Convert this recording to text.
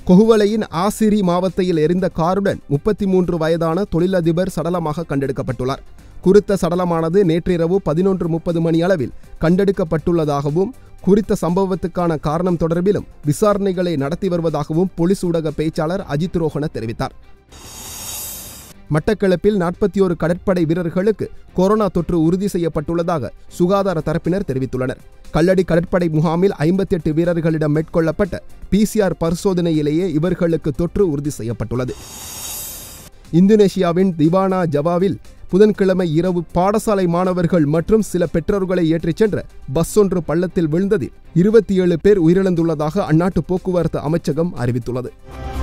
கொகுவலையின் ஆசிரி மாவட்டத்தில் எரிந்த காருடன் முப்பத்தி மூன்று வயதான தொழிலதிபர் சடலமாக கண்டெடுக்கப்பட்டுள்ளார் குறித்த சடலமானது நேற்றிரவு பதினொன்று முப்பது மணி அளவில் கண்டெடுக்கப்பட்டுள்ளதாகவும் குறித்த சம்பவத்துக்கான காரணம் தொடர்பிலும் விசாரணைகளை நடத்தி வருவதாகவும் போலீஸ் ஊடக பேச்சாளர் அஜித் ரோஹன தெரிவித்தார் மட்டக்களப்பில் நாற்பத்தி ஒரு கடற்படை வீரர்களுக்கு கொரோனா தொற்று உறுதி செய்யப்பட்டுள்ளதாக சுகாதார தரப்பினர் தெரிவித்துள்ளனர் கல்லடி கடற்படை முகாமில் ஐம்பத்தி எட்டு வீரர்களிடம் மேற்கொள்ளப்பட்ட பிசிஆர் பரிசோதனையிலேயே இவர்களுக்கு தொற்று உறுதி செய்யப்பட்டுள்ளது இந்தோனேஷியாவின் திவானா ஜவாவில் புதன்கிழமை இரவு பாடசாலை மாணவர்கள் மற்றும் சில பெற்றோர்களை ஏற்றிச் சென்ற பஸ் ஒன்று பள்ளத்தில் விழுந்ததில் இருபத்தி ஏழு பேர் உயிரிழந்துள்ளதாக அந்நாட்டு போக்குவரத்து அமைச்சகம் அறிவித்துள்ளது